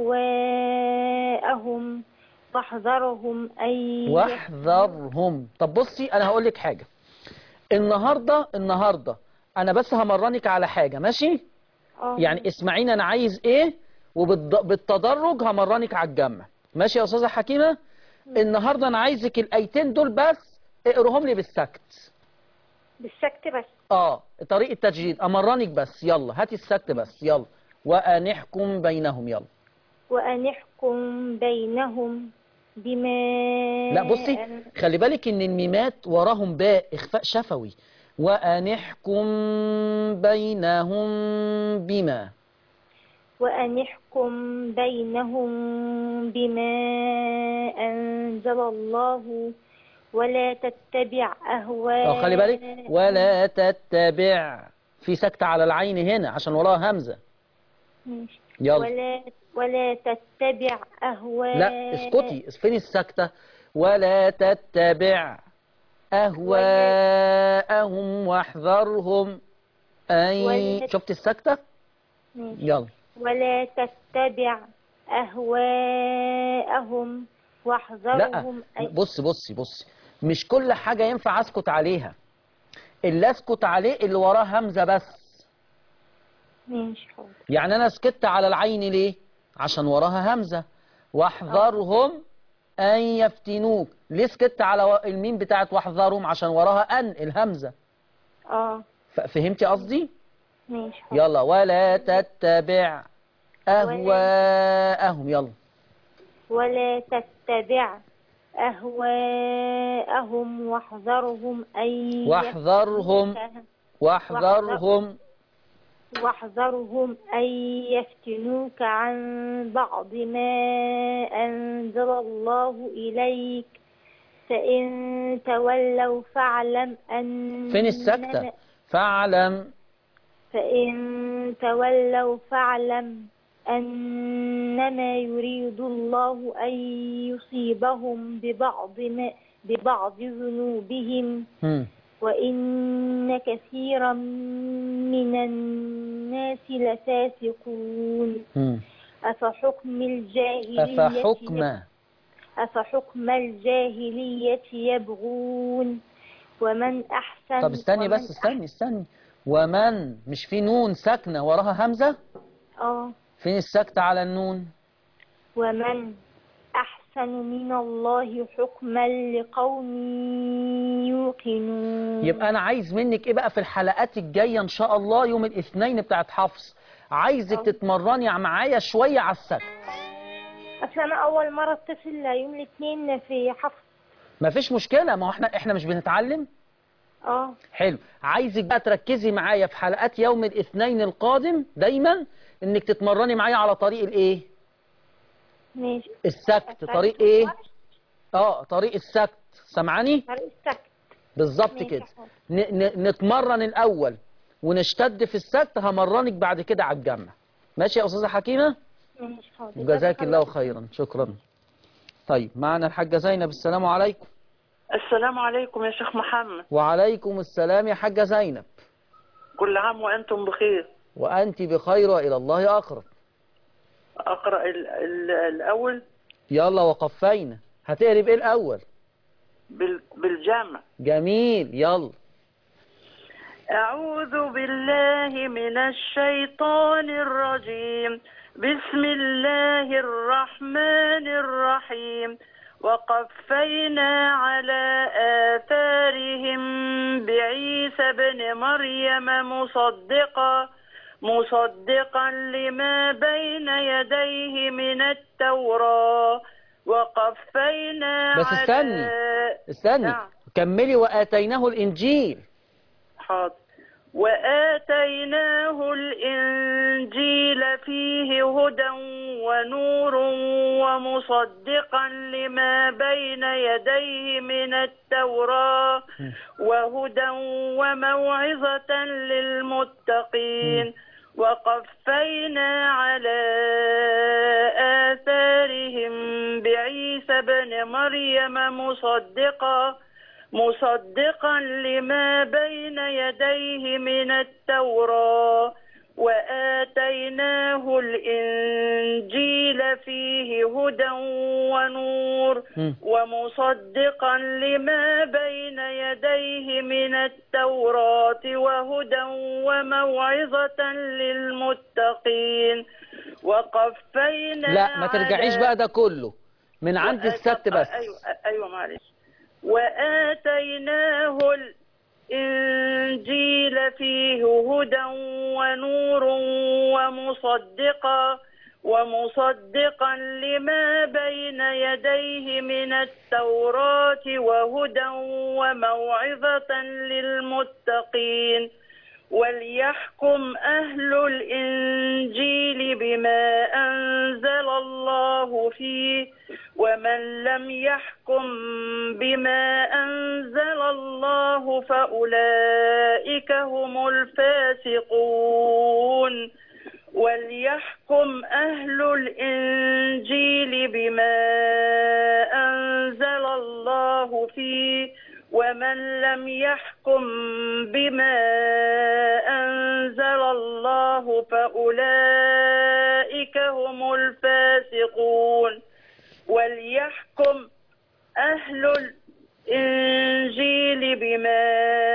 S11: أهواءهم واحذرهم أن
S2: واحذرهم طب بصي انا هقول لك حاجه النهارده النهارده انا بس همرنك على حاجه ماشي
S11: آه.
S2: يعني اسمعيني انا عايز ايه وبالتدرج همرنك على الجمع ماشي يا استاذه حكيمه النهارده انا عايزك الايتين دول بس اقرهم لي بالسكت
S11: بالسكت بس
S2: اه طريقه تجريد امرنك بس يلا هاتي السكت بس يلا وان يحكم بينهم يلا
S11: وأن يحكم بينهم بما
S2: لا بصي
S11: أن-
S2: خلي بالك ان الميمات وراهم باء اخفاء شفوي وان يحكم بينهم بما
S11: وأن يحكم بينهم بما أنزل الله ولا تتبع أهواء
S2: اه خلي بالك ولا تتبع في سكتة على العين هنا عشان وراها همزة
S11: ماشي.
S2: يلا
S11: ولا ولا تتبع أهواء
S2: لا اسكتي فين السكتة ولا تتبع أهواءهم واحذرهم أن
S11: ولا-
S2: شفت السكتة
S11: ماشي.
S2: يلا
S11: ولا تتبع أهواءهم
S2: لا
S11: واحذرهم أن-
S2: بص بص بص مش كل حاجة ينفع اسكت عليها اللي اسكت عليه اللي وراه همزة بس
S11: ماشي حاضر
S2: يعني انا سكت على العين ليه عشان وراها همزة واحذرهم ان يفتنوك ليه سكت على و- الميم بتاعت واحذرهم عشان وراها ان الهمزة
S11: اه
S2: ف- فهمتي قصدي
S11: ماشي حاضر
S2: يلا ولا تتبع اهواءهم يلا
S11: ولا تتبع أهواءهم واحذرهم أن
S2: واحذرهم
S11: يفتنوك-
S2: واحذرهم
S11: واحذرهم أن يفتنوك عن بعض ما أنزل الله إليك فإن تولوا فاعلم أن
S2: فين السكتة فاعلم
S11: فإن تولوا فاعلم أنما يريد الله أن يصيبهم ببعض ما ببعض ذنوبهم
S2: هم.
S11: وإن كثيرا من الناس لفاسقون
S2: هم.
S11: أفحكم الجاهلية
S2: أفحكم
S11: أفحكم الجاهلية يبغون ومن أحسن
S2: طب استني
S11: ومن
S2: بس استني استني ومن مش في نون ساكنة وراها همزة
S11: آه
S2: فين السكتة على النون
S11: ومن أحسن من الله حكما لقوم يوقنون
S2: يبقى انا عايز منك ايه بقى في الحلقات الجاية ان شاء الله يوم الاثنين بتاعت حفص عايزك
S11: أه.
S2: تتمرني معايا شوية على السكت
S11: أصل أنا أول مرة أتصل يوم الاثنين في حفص
S2: مفيش مشكلة ما هو احنا احنا مش بنتعلم
S11: اه
S2: حلو عايزك بقى تركزي معايا في حلقات يوم الاثنين القادم دايما انك تتمرني معايا على طريق الايه
S11: ماشي
S2: السكت طريق ايه اه طريق السكت سامعاني
S11: طريق السكت
S2: بالظبط
S11: ماشي
S2: كده
S11: حاضر.
S2: ن- ن- نتمرن الاول ونشتد في السكت همرنك بعد كده على الجمع ماشي يا استاذه حكيمه
S11: ماشي حاضر
S2: جزاك الله خيرا شكرا طيب معنا الحاجه زينب السلام عليكم
S12: السلام عليكم يا شيخ محمد
S2: وعليكم السلام يا حاجه زينب
S12: كل عام وأنتم بخير
S2: وانت بخير والى الله اقرب
S12: أقرأ ال ال الأول
S2: يلا وقفينا هتقري بايه الاول
S12: بال بالجامع
S2: جميل يلا
S12: أعوذ بالله من الشيطان الرجيم بسم الله الرحمن الرحيم وقفينا على آثارهم بعيسى بن مريم مصدقا مصدقا لما بين يديه من التوراة وقفينا
S2: بس
S12: على
S2: استني استني
S12: نعم.
S2: كملي واتيناه الانجيل
S12: حاضر وآتيناه الإنجيل فيه هدى ونور ومصدقا لما بين يديه من التوراة وهدى وموعظة للمتقين وقفينا على آثارهم بعيسى بن مريم مصدقا مصدقا لما بين يديه من التوراة وآتيناه الإنجيل فيه هدى ونور ومصدقا لما بين يديه من التوراة وهدى وموعظة للمتقين وقفينا
S2: لا ما ترجعيش
S12: على-
S2: بقى ده كله من عند السبت بس
S12: ايوه ايوه معلش وآتيناه الإنجيل فيه هدى ونور ومصدقا ومصدقا لما بين يديه من التوراة وهدى وموعظة للمتقين وليحكم أهل الإنجيل بما أنزل الله فيه ومن لم يحكم بما أنزل الله فأولئك هم الفاسقون وليحكم أهل الإنجيل بما أنزل الله فيه ومن لم يحكم بما أنزل الله فأولئك هم الفاسقون وليحكم أهل الإنجيل بما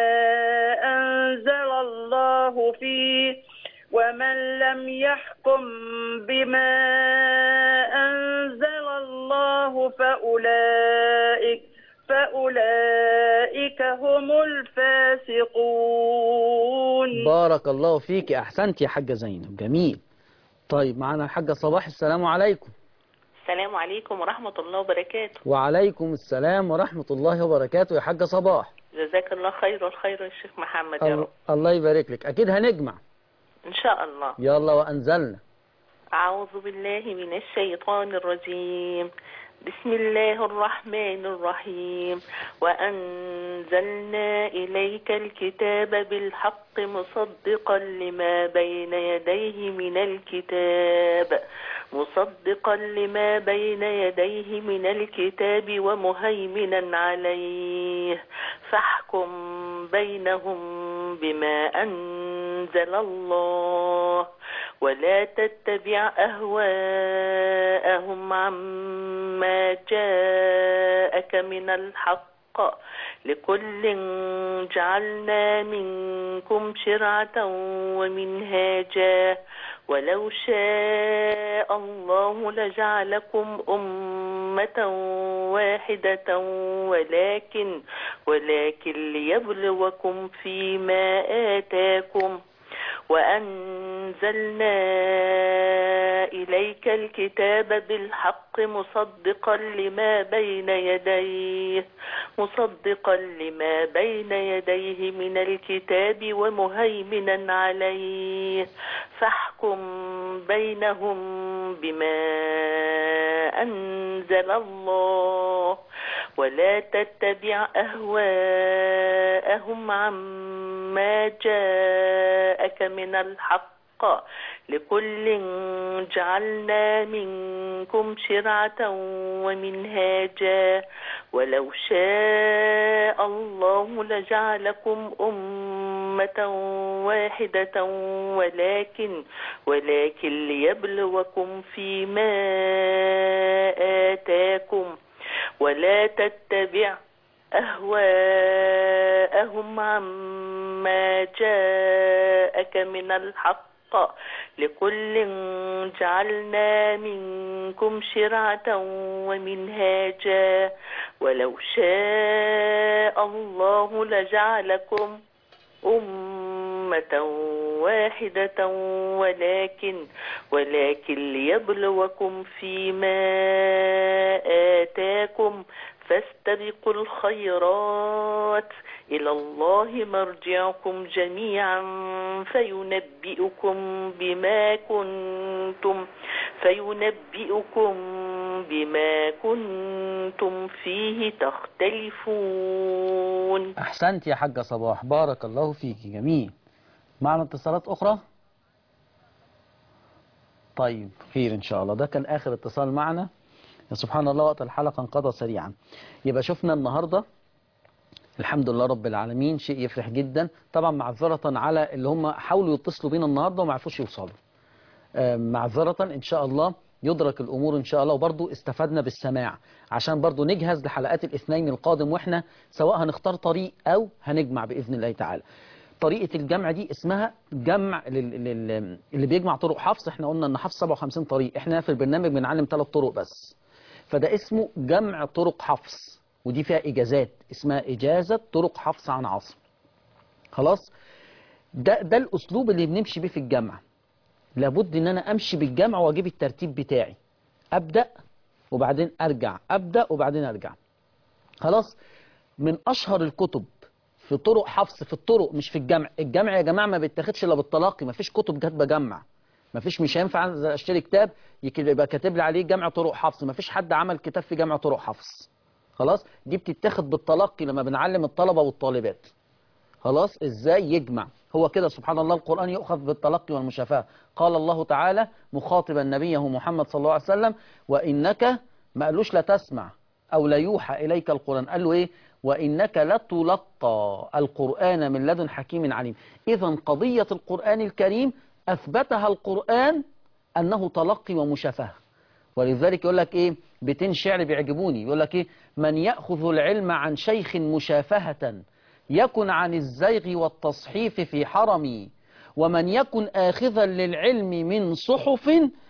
S12: أنزل الله فيه ومن لم يحكم بما أنزل الله فأولئك فأولئك هم الفاسقون
S2: بارك الله فيك احسنت يا حاجه زينب جميل طيب معنا الحاجه صباح السلام عليكم
S13: السلام عليكم ورحمة الله وبركاته
S2: وعليكم السلام ورحمه الله وبركاته يا حاجه صباح
S13: جزاك الله خير والخير يا شيخ محمد يا
S2: ال-
S13: رب
S2: الله يبارك لك اكيد هنجمع
S13: إن شاء الله
S2: يلا وانزلنا
S13: أعوذ بالله من الشيطان الرجيم بسم الله الرحمن الرحيم وأنزلنا إليك الكتاب بالحق مصدقا لما بين يديه من الكتاب مصدقا لما بين يديه من الكتاب ومهيمنا عليه فاحكم بينهم بما أنزل الله ولا تتبع أهواءهم عما جاءك من الحق لكل جعلنا منكم شرعة ومنهاجا ولو شاء الله لجعلكم أمة واحدة ولكن ولكن ليبلوكم فيما آتاكم وأنزلنا إليك الكتاب بالحق مصدقا لما بين يديه مصدقا لما بين يديه من الكتاب ومهيمنا عليه فاحكم بينهم بما أنزل الله ولا تتبع أهواءهم عما جاءك من الحق لكل جعلنا منكم شرعة ومنهاجا ولو شاء الله لجعلكم أمة واحدة ولكن ولكن ليبلوكم فيما آتاكم ولا تتبع أهواءهم عما جاءك من الحق لكل جعلنا منكم شرعة ومنهاجا ولو شاء الله لجعلكم أمة واحدة ولكن ولكن ليبلوكم فيما آتاكم فاستبقوا الخيرات إلى الله مرجعكم جميعا فينبئكم بما كنتم فينبئكم بما كنتم فيه تختلفون
S2: أحسنت يا حاجة صباح بارك الله فيك جميل معنا اتصالات أخرى طيب خير إن شاء الله ده كان آخر اتصال معنا يا سبحان الله وقت الحلقة انقضى سريعا يبقى شفنا النهاردة الحمد لله رب العالمين شيء يفرح جدا طبعا معذرة على اللي هم حاولوا يتصلوا بينا النهاردة وما عرفوش يوصلوا آه، معذرة إن شاء الله يدرك الأمور إن شاء الله وبرضو استفدنا بالسماع عشان برضو نجهز لحلقات الاثنين القادم وإحنا سواء هنختار طريق أو هنجمع بإذن الله تعالى طريقة الجمع دي اسمها جمع لل... لل... اللي بيجمع طرق حفص احنا قلنا ان حفص 57 طريق احنا في البرنامج بنعلم ثلاث طرق بس فده اسمه جمع طرق حفص ودي فيها إجازات اسمها إجازة طرق حفص عن عاصم خلاص ده ده الأسلوب اللي بنمشي بيه في الجمع لابد ان انا امشي بالجمع واجيب الترتيب بتاعي ابدا وبعدين ارجع ابدا وبعدين ارجع خلاص من اشهر الكتب في طرق حفص في الطرق مش في الجمع الجمع يا جماعه ما بيتاخدش الا بالتلاقي ما فيش كتب كاتبه جمع ما فيش مش هينفع أنزل اشتري كتاب يك- يبقى كاتب لي عليه جمع طرق حفص ما فيش حد عمل كتاب في جمع طرق حفص خلاص دي بتتاخد بالتلقي لما بنعلم الطلبه والطالبات خلاص ازاي يجمع هو كده سبحان الله القرآن يؤخذ بالتلقي والمشافهة قال الله تعالى مخاطبا نبيه محمد صلى الله عليه وسلم وإنك ما قالوش لا تسمع أو لا يوحى إليك القرآن قال له إيه وإنك لتلقى القرآن من لدن حكيم عليم إذا قضية القرآن الكريم أثبتها القرآن أنه تلقي ومشافهة ولذلك يقول لك ايه بيتين شعر بيعجبوني يقول لك ايه من يأخذ العلم عن شيخ مشافهة يكن عن الزيغ والتصحيف في حرمي ومن يكن آخذا للعلم من صحف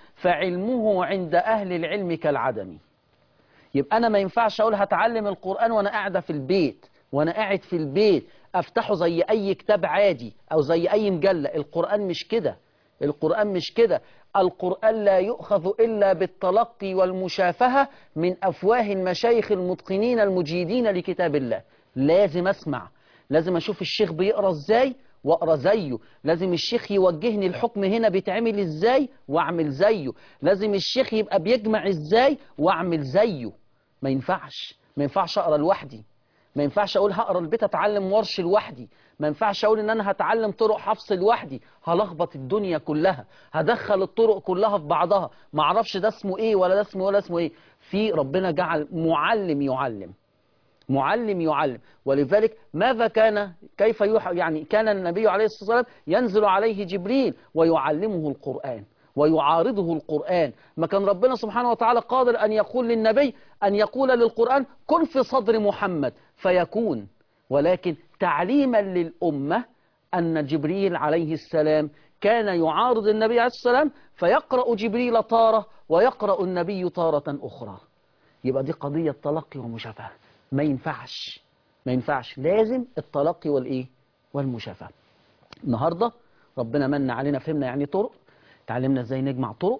S2: فعلمه عند أهل العلم كالعدم يبقى أنا ما ينفعش أقول هتعلم القرآن وأنا قاعدة في البيت وأنا قاعد في البيت أفتحه زي أي كتاب عادي أو زي أي مجلة القرآن مش كده القرآن مش كده القرآن لا يؤخذ إلا بالتلقي والمشافهة من أفواه المشايخ المتقنين المجيدين لكتاب الله لازم أسمع لازم أشوف الشيخ بيقرأ إزاي واقرا زيه لازم الشيخ يوجهني الحكم هنا بيتعمل ازاي واعمل زيه لازم الشيخ يبقى بيجمع ازاي واعمل زيه ما ينفعش ما ينفعش اقرا لوحدي ما ينفعش اقول هقرا البيت اتعلم ورش لوحدي ما ينفعش اقول ان انا هتعلم طرق حفص لوحدي هلخبط الدنيا كلها هدخل الطرق كلها في بعضها ما اعرفش ده اسمه ايه ولا ده اسمه ولا اسمه ايه في ربنا جعل معلم يعلم معلم يعلم ولذلك ماذا كان كيف يوحى يعني كان النبي عليه الصلاة والسلام ينزل عليه جبريل ويعلمه القرآن ويعارضه القرآن ما كان ربنا سبحانه وتعالى قادر أن يقول للنبي أن يقول للقرآن كن في صدر محمد فيكون ولكن تعليما للأمة أن جبريل عليه السلام كان يعارض النبي عليه الصلاة والسلام فيقرأ جبريل طارة ويقرأ النبي طارة أخرى يبقى دي قضية تلقي ومشافهة ما ينفعش ما ينفعش لازم التلقي والايه والمشافهه النهارده ربنا من علينا فهمنا يعني طرق تعلمنا ازاي نجمع طرق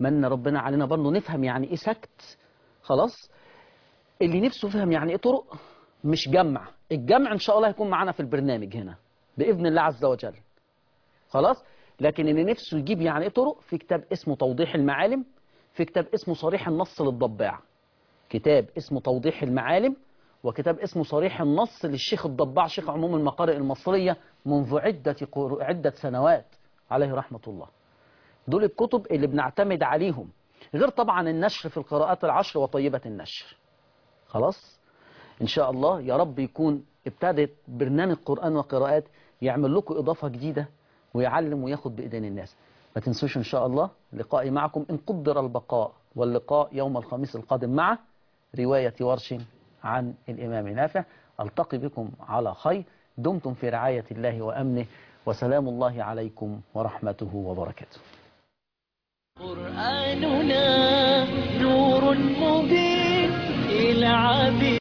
S2: من ربنا علينا برضه نفهم يعني ايه سكت خلاص اللي نفسه فهم يعني ايه طرق مش جمع الجمع ان شاء الله هيكون معانا في البرنامج هنا باذن الله عز وجل خلاص لكن اللي نفسه يجيب يعني ايه طرق في كتاب اسمه توضيح المعالم في كتاب اسمه صريح النص للضباع كتاب اسمه توضيح المعالم وكتاب اسمه صريح النص للشيخ الضباع شيخ عموم المقارئ المصرية منذ عدة, قر- عدة سنوات عليه رحمة الله دول الكتب اللي بنعتمد عليهم غير طبعا النشر في القراءات العشر وطيبة النشر خلاص إن شاء الله يا رب يكون ابتدت برنامج قرآن وقراءات يعمل لكم إضافة جديدة ويعلم وياخد بإيدين الناس ما تنسوش إن شاء الله لقائي معكم إن قدر البقاء واللقاء يوم الخميس القادم مع رواية ورش عن الإمام نافع ألتقي بكم على خير دمتم في رعاية الله وأمنه وسلام الله عليكم ورحمته وبركاته
S1: قرآننا نور مبين إلى عبيد